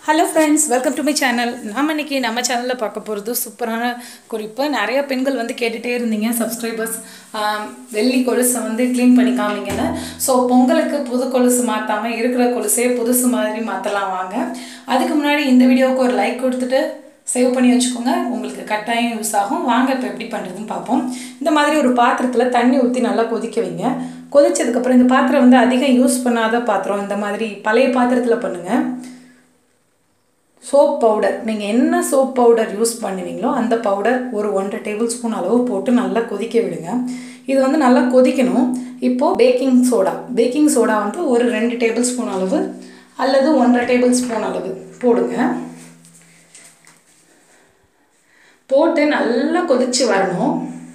hello friends welcome to my channel நாம் இன்னைக்கு நம்ம சேனலில் பார்க்க போகிறது சூப்பரான குறிப்பு நிறைய பெண்கள் வந்து கேட்டுகிட்டே இருந்தீங்க சப்ஸ்கிரைபர்ஸ் வெள்ளி கொலுசை வந்து க்ளீன் பண்ணி காமிங்கன்னு ஸோ பொங்கலுக்கு புது கொலுசு மாற்றாமல் இருக்கிற கொலுசே புதுசு மாதிரி மாற்றலாம் வாங்க அதுக்கு முன்னாடி இந்த வீடியோவுக்கு ஒரு லைக் கொடுத்துட்டு சேவ் பண்ணி வச்சுக்கோங்க உங்களுக்கு கட்டாயம் யூஸ் ஆகும் வாங்க இப்போ எப்படி பண்ணுறதுன்னு பார்ப்போம் இந்த மாதிரி ஒரு பாத்திரத்தில் தண்ணி ஊற்றி நல்லா கொதிக்க வைங்க கொதிச்சதுக்கப்புறம் இந்த பாத்திரம் வந்து அதிகம் யூஸ் பண்ணாத பாத்திரம் இந்த மாதிரி பழைய பாத்திரத்தில் பண்ணுங்கள் சோப் பவுடர் நீங்கள் என்ன சோப் பவுடர் யூஸ் பண்ணுவீங்களோ அந்த பவுடர் ஒரு ஒன்றரை டேபிள் ஸ்பூன் அளவு போட்டு நல்லா கொதிக்க விடுங்க இது வந்து நல்லா கொதிக்கணும் இப்போது பேக்கிங் சோடா பேக்கிங் சோடா வந்து ஒரு ரெண்டு டேபிள் ஸ்பூன் அளவு அல்லது ஒன்றரை டேபிள் ஸ்பூன் அளவு போடுங்க போட்டு நல்லா கொதித்து வரணும்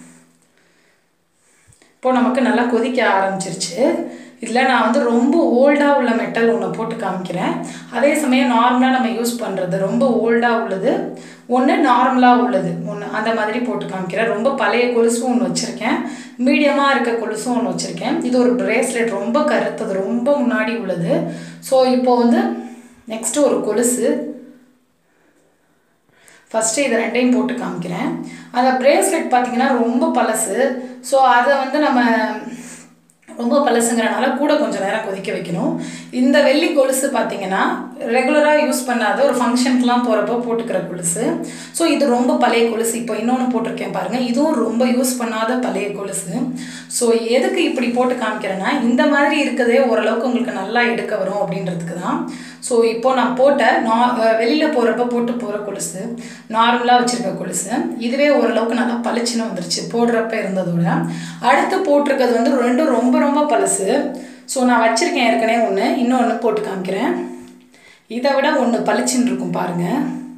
இப்போது நமக்கு நல்லா கொதிக்க ஆரம்பிச்சிருச்சு இதில் நான் வந்து ரொம்ப ஓல்டாக உள்ள மெட்டல் ஒன்று போட்டு காமிக்கிறேன் அதே சமயம் நார்மலாக நம்ம யூஸ் பண்ணுறது ரொம்ப ஓல்டாக உள்ளது ஒன்று நார்மலாக உள்ளது ஒன்று அந்த மாதிரி போட்டு காமிக்கிறேன் ரொம்ப பழைய கொலுசும் ஒன்று வச்சுருக்கேன் மீடியமாக இருக்க கொலுசும் ஒன்று வச்சுருக்கேன் இது ஒரு பிரேஸ்லெட் ரொம்ப கருத்தது ரொம்ப முன்னாடி உள்ளது ஸோ இப்போ வந்து நெக்ஸ்ட்டு ஒரு கொலுசு ஃபஸ்ட்டு இதை ரெண்டையும் போட்டு காமிக்கிறேன் அந்த ப்ரேஸ்லெட் பார்த்திங்கன்னா ரொம்ப பழசு ஸோ அதை வந்து நம்ம ரொம்ப பழசுங்கிறனால கூட கொஞ்சம் நேரம் கொதிக்க வைக்கணும் இந்த வெள்ளி கொலுசு பார்த்தீங்கன்னா ரெகுலராக யூஸ் பண்ணாத ஒரு ஃபங்க்ஷனுக்குலாம் போகிறப்போ போட்டுக்கிற கொலுசு ஸோ இது ரொம்ப பழைய கொலுசு இப்போ இன்னொன்று போட்டிருக்கேன் பாருங்கள் இதுவும் ரொம்ப யூஸ் பண்ணாத பழைய கொலுசு ஸோ எதுக்கு இப்படி போட்டு காமிக்கிறேன்னா இந்த மாதிரி இருக்கிறதே ஓரளவுக்கு உங்களுக்கு நல்லா எடுக்க வரும் அப்படின்றதுக்கு தான் ஸோ இப்போ நான் போட்ட நா வெளியில் போகிறப்ப போட்டு போகிற கொலுசு நார்மலாக வச்சுருக்க கொலுசு இதுவே ஓரளவுக்கு நல்லா பளிச்சுன்னு வந்துருச்சு போடுறப்ப இருந்ததோட அடுத்து போட்டிருக்கிறது வந்து ரெண்டும் ரொம்ப ரொம்ப பழசு ஸோ நான் வச்சுருக்கேன் ஏற்கனவே ஒன்று இன்னொன்று போட்டு காமிக்கிறேன் இதை விட ஒன்று பளிச்சுன்னு இருக்கும் பாருங்கள்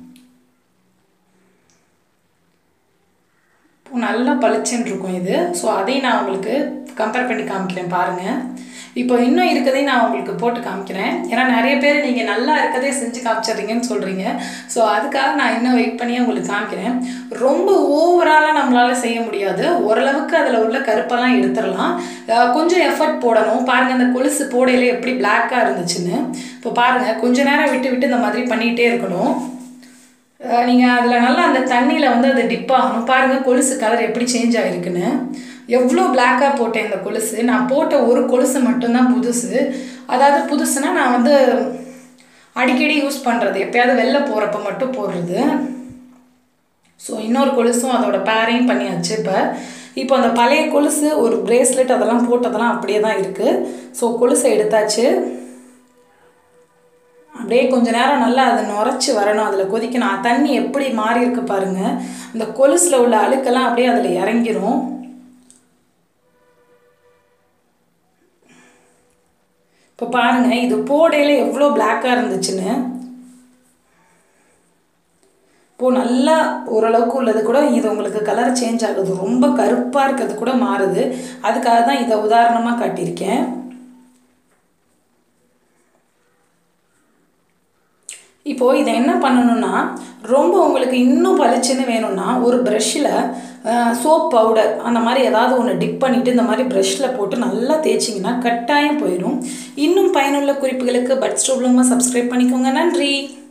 நல்லா பளிச்சுன்னு இருக்கும் இது ஸோ அதையும் நான் உங்களுக்கு கம்பேர் பண்ணி காமிக்கிறேன் பாருங்கள் இப்போ இன்னும் இருக்கதையும் நான் உங்களுக்கு போட்டு காமிக்கிறேன் ஏன்னா நிறைய பேர் நீங்கள் நல்லா இருக்கதே செஞ்சு காமிச்சிடுறீங்கன்னு சொல்கிறீங்க ஸோ அதுக்காக நான் இன்னும் வெயிட் பண்ணி உங்களுக்கு காமிக்கிறேன் ரொம்ப ஓவராலாக நம்மளால் செய்ய முடியாது ஓரளவுக்கு அதில் உள்ள கருப்பெல்லாம் எடுத்துடலாம் கொஞ்சம் எஃபர்ட் போடணும் பாருங்கள் அந்த கொலுசு போடையில எப்படி பிளாக்காக இருந்துச்சுன்னு இப்போ பாருங்கள் கொஞ்ச நேரம் விட்டு விட்டு இந்த மாதிரி பண்ணிகிட்டே இருக்கணும் நீங்கள் அதில் நல்லா அந்த தண்ணியில் வந்து அது டிப் ஆகணும் பாருங்கள் கொலுசு கலர் எப்படி சேஞ்ச் ஆகிருக்குன்னு எவ்வளோ பிளாக்காக போட்டேன் இந்த கொலுசு நான் போட்ட ஒரு கொலுசு மட்டும்தான் புதுசு அதாவது புதுசுனா நான் வந்து அடிக்கடி யூஸ் பண்ணுறது எப்போயாவது வெளில போகிறப்ப மட்டும் போடுறது ஸோ இன்னொரு கொலுசும் அதோட பேரையும் பண்ணியாச்சு இப்போ இப்போ அந்த பழைய கொலுசு ஒரு பிரேஸ்லெட் அதெல்லாம் போட்டதெல்லாம் அப்படியே தான் இருக்குது ஸோ கொலுசை எடுத்தாச்சு அப்படியே கொஞ்ச நேரம் நல்லா அதை நுரைச்சி வரணும் அதில் கொதிக்கணும் தண்ணி எப்படி மாறி இருக்கு பாருங்கள் அந்த கொலுசில் உள்ள அழுக்கெல்லாம் அப்படியே அதில் இறங்கிரும் இப்போ பாருங்கள் இது போடையில் எவ்வளோ பிளாக்காக இருந்துச்சுன்னு இப்போது நல்லா ஓரளவுக்கு உள்ளது கூட இது உங்களுக்கு கலர் சேஞ்ச் ஆகுது ரொம்ப கருப்பாக இருக்கிறது கூட மாறுது அதுக்காக தான் இதை உதாரணமாக காட்டியிருக்கேன் இப்போது இதை என்ன பண்ணணும்னா ரொம்ப உங்களுக்கு இன்னும் பளிச்சுன்னு வேணும்னா ஒரு ப்ரஷ்ஷில் சோப் பவுடர் அந்த மாதிரி ஏதாவது ஒன்று டிப் பண்ணிவிட்டு இந்த மாதிரி ப்ரஷ்ஷில் போட்டு நல்லா தேய்ச்சிங்கன்னா கட்டாயம் போயிடும் இன்னும் பயனுள்ள குறிப்புகளுக்கு பட் ஸ்டோப்லமாக சப்ஸ்கிரைப் பண்ணிக்கோங்க நன்றி